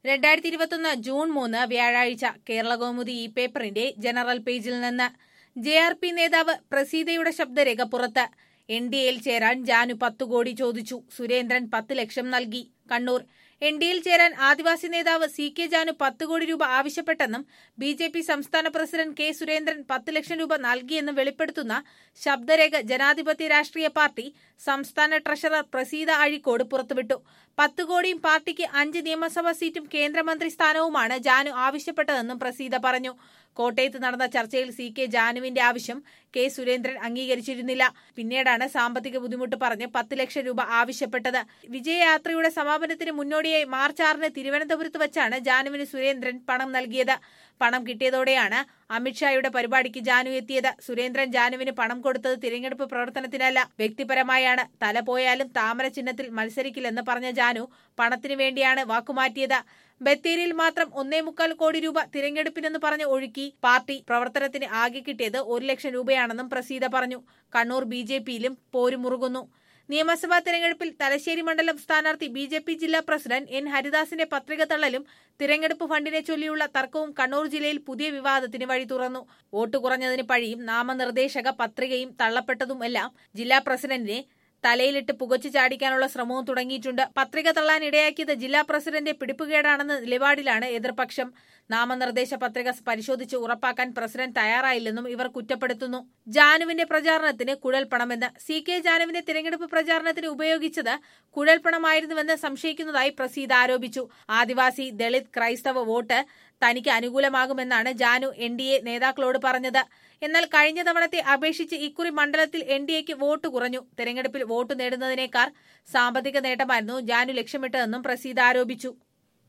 രണ്ടായിരത്തി ഇരുപത്തൊന്ന് ജൂൺ മൂന്ന് വ്യാഴാഴ്ച കേരള കൗമുദി ഈ പേപ്പറിന്റെ ജനറൽ പേജിൽ നിന്ന് ജെ ആർ പി നേതാവ് പ്രസീതയുടെ ശബ്ദരേഖ പുറത്ത് എൻ ഡി എയിൽ ചേരാൻ ജാനു പത്തു കോടി ചോദിച്ചു സുരേന്ദ്രൻ പത്ത് ലക്ഷം നൽകി കണ്ണൂർ എൻ ഡി എയിൽ ചേരാൻ ആദിവാസി നേതാവ് സി കെ ജാനു പത്ത് കോടി രൂപ ആവശ്യപ്പെട്ടെന്നും ബി ജെ പി സംസ്ഥാന പ്രസിഡന്റ് കെ സുരേന്ദ്രൻ പത്ത് ലക്ഷം രൂപ നൽകിയെന്നും വെളിപ്പെടുത്തുന്ന ശബ്ദരേഖ ജനാധിപത്യ രാഷ്ട്രീയ പാർട്ടി സംസ്ഥാന ട്രഷറർ പ്രസീത അഴിക്കോട് പുറത്തുവിട്ടു പത്ത് കോടിയും പാർട്ടിക്ക് അഞ്ച് നിയമസഭാ സീറ്റും കേന്ദ്രമന്ത്രി സ്ഥാനവുമാണ് ജാനു ആവശ്യപ്പെട്ടതെന്നും പ്രസീത പറഞ്ഞു കോട്ടയത്ത് നടന്ന ചർച്ചയിൽ സി കെ ജാനുവിന്റെ ആവശ്യം കെ സുരേന്ദ്രൻ അംഗീകരിച്ചിരുന്നില്ല പിന്നീടാണ് സാമ്പത്തിക ബുദ്ധിമുട്ട് പറഞ്ഞ് പത്ത് ലക്ഷം രൂപ ആവശ്യപ്പെട്ടത് വിജയയാത്രയുടെ സമാപനത്തിന് മുന്നോടിയായി മാർച്ച് ആറിന് തിരുവനന്തപുരത്ത് വച്ചാണ് ജാനുവിന് സുരേന്ദ്രൻ പണം നൽകിയത് പണം കിട്ടിയതോടെയാണ് അമിത്ഷായുടെ പരിപാടിക്ക് ജാനു എത്തിയത് സുരേന്ദ്രൻ ജാനുവിന് പണം കൊടുത്തത് തിരഞ്ഞെടുപ്പ് പ്രവർത്തനത്തിനല്ല വ്യക്തിപരമായാണ് തല പോയാലും താമര ചിഹ്നത്തിൽ മത്സരിക്കില്ലെന്ന് പറഞ്ഞ ജാനു പണത്തിനു വേണ്ടിയാണ് വാക്കുമാറ്റിയത് ബത്തേരിയിൽ മാത്രം ഒന്നേ മുക്കാൽ കോടി രൂപ തിരഞ്ഞെടുപ്പിനെന്ന് പറഞ്ഞ് ഒഴുക്കി പാർട്ടി പ്രവർത്തനത്തിന് ആകെ കിട്ടിയത് ഒരു ലക്ഷം രൂപയാണെന്നും പ്രസീത പറഞ്ഞു കണ്ണൂർ ബി ജെ പിയിലും പോരുമുറുകുന്നു നിയമസഭാ തെരഞ്ഞെടുപ്പിൽ തലശ്ശേരി മണ്ഡലം സ്ഥാനാർത്ഥി ബി ജെ പി ജില്ലാ പ്രസിഡന്റ് എൻ ഹരിദാസിന്റെ പത്രിക തള്ളലും തിരഞ്ഞെടുപ്പ് ഫണ്ടിനെ ചൊല്ലിയുള്ള തർക്കവും കണ്ണൂർ ജില്ലയിൽ പുതിയ വിവാദത്തിന് വഴി തുറന്നു വോട്ട് കുറഞ്ഞതിന് പഴിയും നാമനിർദ്ദേശക പത്രികയും തള്ളപ്പെട്ടതുമെല്ലാം ജില്ലാ പ്രസിഡന്റിനെ തലയിലിട്ട് പുകച്ചു ചാടിക്കാനുള്ള ശ്രമവും തുടങ്ങിയിട്ടുണ്ട് പത്രിക തള്ളാൻ ഇടയാക്കിയത് ജില്ലാ പ്രസിഡന്റ് പിടിപ്പുകേടാണെന്ന നിലപാടിലാണ് എതിർപക്ഷം നാമനിർദ്ദേശ പത്രിക പരിശോധിച്ച് ഉറപ്പാക്കാൻ പ്രസിഡന്റ് തയ്യാറായില്ലെന്നും ഇവർ കുറ്റപ്പെടുത്തുന്നു ജാനുവിന്റെ പ്രചാരണത്തിന് കുഴൽപ്പണമെന്ന് സി കെ ജാനുവിനെ തിരഞ്ഞെടുപ്പ് പ്രചാരണത്തിന് ഉപയോഗിച്ചത് കുഴൽപ്പണമായിരുന്നുവെന്ന് സംശയിക്കുന്നതായി പ്രസീദ് ആരോപിച്ചു ആദിവാസി ദളിത് ക്രൈസ്തവ വോട്ട് തനിക്ക് അനുകൂലമാകുമെന്നാണ് ജാനു എൻ ഡി എ നേതാക്കളോട് പറഞ്ഞത് എന്നാൽ കഴിഞ്ഞ തവണത്തെ അപേക്ഷിച്ച് ഇക്കുറി മണ്ഡലത്തിൽ എൻ ഡി എക്ക് വോട്ട് കുറഞ്ഞു തെരഞ്ഞെടുപ്പിൽ വോട്ട് നേടുന്നതിനേക്കാൾ സാമ്പത്തിക നേട്ടമായിരുന്നു ജാനു ലക്ഷ്യമിട്ടതെന്നും പ്രസീദ് ആരോപിച്ചു